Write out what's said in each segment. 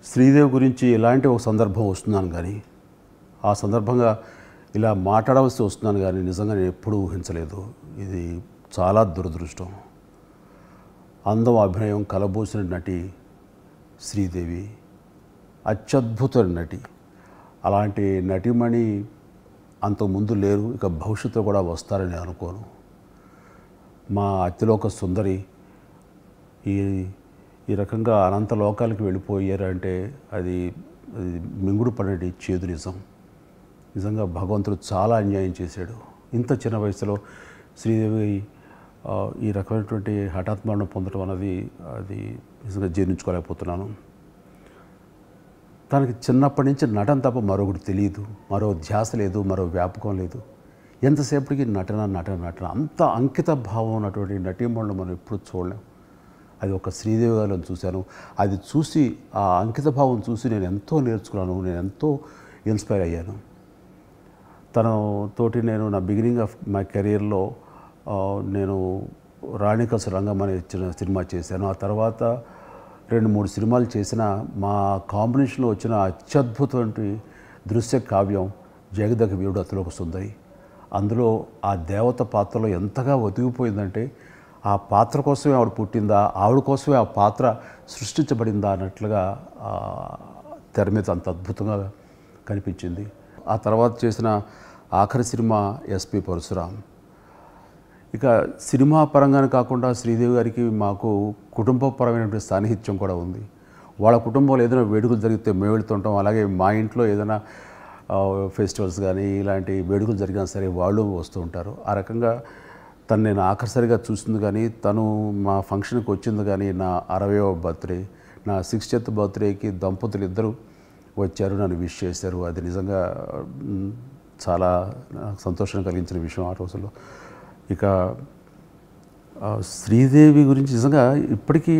శ్రీదేవి గురించి ఇలాంటి ఒక సందర్భం వస్తున్నాను కానీ ఆ సందర్భంగా ఇలా మాట్లాడవలసి వస్తున్నాను కానీ నిజంగా నేను ఎప్పుడూ ఊహించలేదు ఇది చాలా దురదృష్టం అందం అభినయం కలబోసిన నటి శ్రీదేవి అత్యద్భుత నటి అలాంటి నటిమణి అంతకుముందు లేరు ఇక భవిష్యత్తులో కూడా వస్తారని అనుకోను మా అతిలోక సుందరి ఈ ఈ రకంగా అనంత లోకాలకు వెళ్ళిపోయారంటే అది అది మింగుడు పడేటి చేదు నిజం నిజంగా భగవంతుడు చాలా అన్యాయం చేశాడు ఇంత చిన్న వయసులో శ్రీదేవి ఆ, ఈ రకమైనటువంటి హఠాత్ మరణం పొందడం అన్నది అది నిజంగా జీర్ణించుకోలేకపోతున్నాను తనకి చిన్నప్పటి నుంచి నటన తప్ప మరొకటి తెలియదు మరో ధ్యాస లేదు మరో వ్యాపకం లేదు ఎంతసేపటికి నటన నటన నటన అంత అంకిత భావం ఉన్నటువంటి నటీమణులు మనం ఎప్పుడు చూడలేం అది ఒక శ్రీదేవి గారిలో చూశాను అది చూసి ఆ అంకిత భావం చూసి నేను ఎంతో నేర్చుకున్నాను నేను ఎంతో ఇన్స్పైర్ అయ్యాను తను తోటి నేను నా బిగినింగ్ ఆఫ్ మై కెరీర్లో ఆ, నేను రాణికస రంగం అనే చిన్న సినిమా చేశాను ఆ తర్వాత రెండు మూడు సినిమాలు చేసిన మా కాంబినేషన్లో వచ్చిన అత్యద్భుతమైన దృశ్య కావ్యం జగదగ వీరుడు అతలోక సుందరి అందులో ఆ దేవత పాత్రలో ఎంతగా ఒదిగిపోయిందంటే ఆ పాత్ర కోసమే ఆవిడ పుట్టిందా ఆవిడ కోసమే ఆ పాత్ర సృష్టించబడిందా అన్నట్లుగా ఆ తెర మీద అంత అద్భుతంగా కనిపించింది ఆ తర్వాత చేసిన ఆఖరి సినిమా ఎస్పి పరశురాం ఇక సినిమా పరంగానే కాకుండా శ్రీదేవి గారికి మాకు కుటుంబపరమైనటువంటి సాన్నిహిత్యం కూడా ఉంది వాళ్ళ కుటుంబంలో ఏదైనా వేడుకలు జరిగితే మేము వెళ్తుంటాం అలాగే మా ఇంట్లో ఏదైనా ఆ, ఫెస్టివల్స్ కానీ ఇలాంటి వేడుకలు జరిగినా సరే వాళ్ళు వస్తూ ఉంటారు ఆ రకంగా తను నేను ఆఖరిసరిగా చూసింది కానీ తను మా ఫంక్షన్కి వచ్చింది కానీ నా అరవయవ బర్త్డే నా సిక్స్టీత్ బర్త్డేకి దంపతులు ఇద్దరు వచ్చారు నన్ను విష్ చేశారు అది నిజంగా మ్, చాలా నాకు సంతోషం కలిగించిన విషయం ఆ రోజుల్లో ఇక ఆ, శ్రీదేవి గురించి నిజంగా ఇప్పటికీ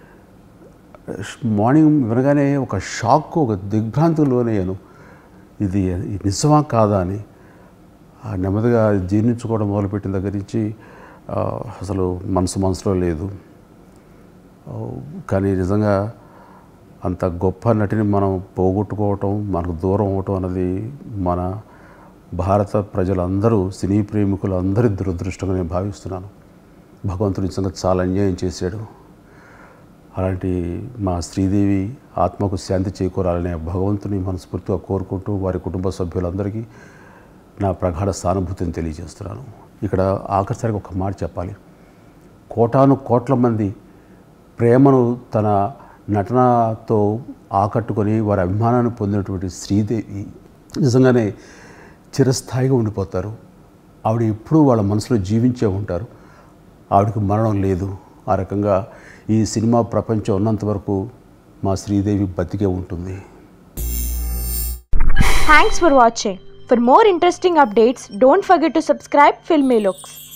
మార్నింగ్ వినగానే ఒక షాక్ ఒక దిగ్భ్రాంతికి లోనయ్యాను ఇది ఇది నిజమా కాదా అని ఆ నెమ్మదిగా జీర్ణించుకోవడం మొదలుపెట్టిన దగ్గర నుంచి ఆ, అసలు మనసు మనసులో లేదు ఆ, కానీ నిజంగా అంత గొప్ప నటిని మనం పోగొట్టుకోవటం మనకు దూరం అవటం అన్నది మన భారత ప్రజలందరూ సినీ ప్రేమికులు అందరి దురదృష్టంగా నేను భావిస్తున్నాను భగవంతుడు నిజంగా చాలా అన్యాయం చేశాడు అలాంటి మా శ్రీదేవి ఆత్మకు శాంతి చేకూరాలనే భగవంతుని మనస్ఫూర్తిగా కోరుకుంటూ వారి కుటుంబ సభ్యులందరికీ నా ప్రగాఢ సానుభూతిని తెలియజేస్తున్నాను ఇక్కడ ఆఖరిసరికి ఒక మాట చెప్పాలి కోటాను కోట్ల మంది ప్రేమను తన నటనతో ఆకట్టుకొని వారి అభిమానాన్ని పొందినటువంటి శ్రీదేవి నిజంగానే చిరస్థాయిగా ఉండిపోతారు ఆవిడ ఎప్పుడూ వాళ్ళ మనసులో జీవించే ఉంటారు ఆవిడకి మరణం లేదు ఆ రకంగా ఈ సినిమా ప్రపంచం ఉన్నంత వరకు మా శ్రీదేవి బతికే ఉంటుంది Thanks for watching. For more interesting updates, don't forget to subscribe Filmy Looks.